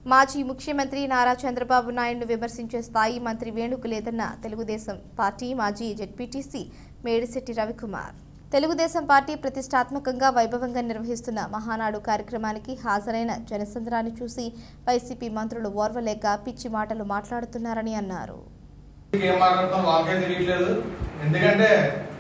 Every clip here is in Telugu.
మాజీ ముఖ్యమంత్రి నారా చంద్రబాబు నాయుడును విమర్శించే స్థాయి మంత్రి వేణుకు లేదన్న తెలుగుదేశం పార్టీ మాజీ జెడ్పీటీసీ మేడిశెట్టి రవికుమార్ తెలుగుదేశం పార్టీ ప్రతిష్టాత్మకంగా వైభవంగా నిర్వహిస్తున్న మహానాడు కార్యక్రమానికి హాజరైన జనసంద్రాన్ని చూసి వైసీపీ మంత్రులు ఓర్వలేక పిచ్చి మాటలు మాట్లాడుతున్నారని అన్నారు ఏం మాట్లాడతాం వాళ్ళకే తెలియట్లేదు ఎందుకంటే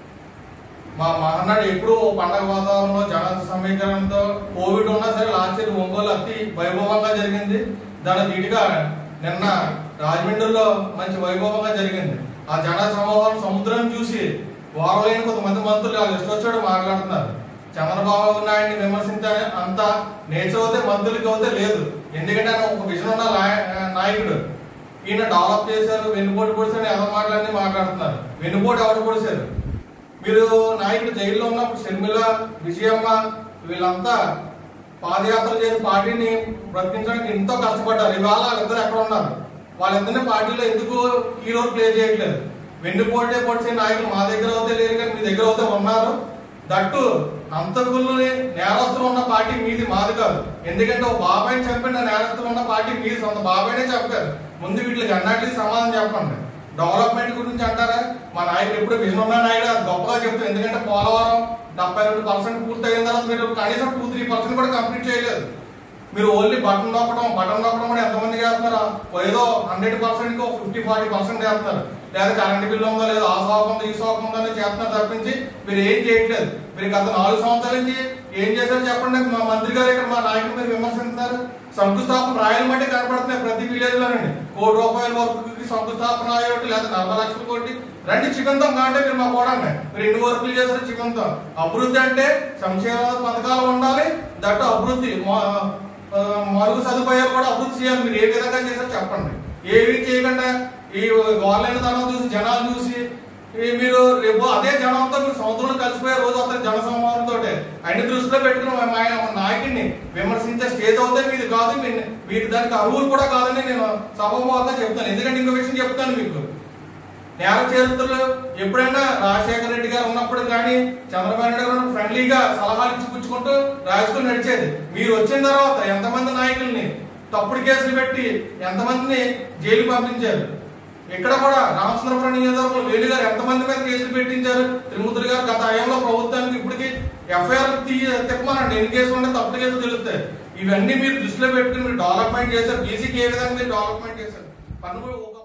మా మహానాడు ఎప్పుడు పండగ వాతావరణంలో జన సమీకరణతో కోవిడ్ ఉన్నా సరే లాస్ట్ ఇయర్ ఒంగోలు అతి వైభవంగా జరిగింది దాని ధీటుగా నిన్న రాజమండ్రిలో మంచి వైభవంగా జరిగింది ఆ జన సమూహం సముద్రం చూసి వారలేని కొంతమంది మంత్రులు వాళ్ళు ఇష్టం వచ్చాడు మాట్లాడుతున్నారు చంద్రబాబు నాయుడిని విమర్శించే అంత నేచర్ అవుతే మంత్రులకి అవుతే లేదు ఎందుకంటే ఆయన ఒక విజన్ ఉన్న నాయ- నాయకుడు ఈయన డెవలప్ చేశారు వెన్నుపోటు పొడిచారు ఎవరు మాట్లాడి మాట్లాడుతున్నారు వెన్నుపోటు ఎవరు పొడిచారు మీరు నాయకుడు జైల్లో ఉన్నప్పుడు షర్మిల విజయమ్మ వీళ్ళంతా పాదయాత్ర చేసి పార్టీని బ్రతికించడానికి ఎంతో కష్టపడ్డారు ఇవాళ వాళ్ళిద్దరు ఎక్కడ ఉన్నారు వాళ్ళిద్దరిని పార్టీలో ఎందుకు హీరో ప్లే చేయట్లేదు వెన్నుపోటే పొడిచే నాయకులు మా దగ్గర అవుతే లేరు కానీ మీ దగ్గర అవుతే ఉన్నారు దట్టు అంతకుల్ని నేరస్తులు ఉన్న పార్టీ మీది మాది కాదు ఎందుకంటే ఒక బాబాయ్ చంపిన నేరస్తులు ఉన్న పార్టీ మీది సొంత బాబాయ్నే చంపారు ముందు వీటికి అన్నట్లకి సమాధానం చెప్పండి డెవలప్మెంట్ గురించి అంటారా మా నాయకుడు ఎప్పుడు విజన్ ఉన్న నాయుడు అది గొప్పగా చెప్తారు ఎందుకంటే పోలవరం డెబ్బై రెండు పర్సెంట్ పూర్తి అయిన తర్వాత మీరు కనీసం టూ త్రీ పర్సెంట్ కూడా కంప్లీట్ చేయలేదు మీరు ఓన్లీ బటన్ నొక్కడం బటన్ నొక్కడం కూడా ఎంతమంది చేస్తున్నారు ఏదో hundred percent fifty forty percent చేస్తున్నారు లేదా కరెంట్ బిల్లు ఉందో లేదా ఆ షాప్ ఉందో ఈ షాప్ ఉందో అని చేస్తున్నారు తప్పించి మీరు ఏం చేయట్లేదు మీరు గత నాలుగు సంవత్సరాల నుంచి ఏం చేశారో చెప్పండి మా మంత్రి గారు ఇక్కడ మా నాయకులు మీరు విమర్శిస్తున్నారు శంకుస్థాపన రాయలు మట్టి కనపడుతున్నాయి ప్రతి విలేజ్ లోనండి కోటి రూపాయల వరకు శంకుస్థాపన రాయొట్టి లేదా నలభై లక్షల కోటి రండి చికెన్ తో కాంటే మీరు మా కూడా మీరు ఎన్ని వర్కులు చేశారు చికెన్ తో అభివృద్ధి అంటే సంక్షేమ పథకాలు ఉండాలి దట్టు అభివృద్ధి మా- ఆ, మరుగు సదుపాయాలు కూడా అభివృద్ధి చేయాలి మీరు ఏ విధంగా చేశారో చెప్పండి ఏమీ చేయకుండా ఈ గవర్నమెంట్ తనం చూసి జనాలు చూసి ఈ మీరు రేపు అదే జనంతో మీరు సముద్రంలో కలిసిపోయే రోజు వస్తుంది జన సమూహంతో అన్ని దృష్టిలో పెట్టుకుని మా మా ఆయన నాయకుడిని విమర్శించే స్టేజ్ అవుతే మీది కాదు మీ- మీకు దానికి అరువులు కూడా కాదని నేను సభాముఖంగా చెప్తాను ఎందుకంటే ఇంకో విషయం చెప్తాను మీకు నేర చరిత్రలు ఎప్పుడైనా రాజశేఖర రెడ్డి గారు ఉన్నప్పుడు కానీ చంద్రబాబు నాయుడు గారు ఉన్నప్పుడు ఫ్రెండ్లీగా సలహాలు ఇచ్చి పుచ్చుకుంటూ రాజకీయం నడిచేది మీరు వచ్చిన తర్వాత ఎంతమంది నాయకుల్ని తప్పుడు కేసులు పెట్టి ఎంతమందిని జైలు పంపించారు ఇక్కడ కూడా రామచంద్రపురం నియోజకవర్గంలో వేణు గారు ఎంతమంది మీద కేసులు పెట్టించారు తిరుమూర్తి గారు గత హయాంలో ప్రభుత్వానికి ఇప్పటికి ఎఫ్ఐఆర్ తిప్పమనండి ఎన్ని కేసులు ఉంటే తప్పుడు కేసులు తెలుస్తాయి ఇవన్నీ మీరు దృష్టిలో పెట్టుకుని మీరు డెవలప్మెంట్ చేశారు బీసీకి ఏ విధంగా మీరు డెవలప్మెంట్ చేశారు పన్ను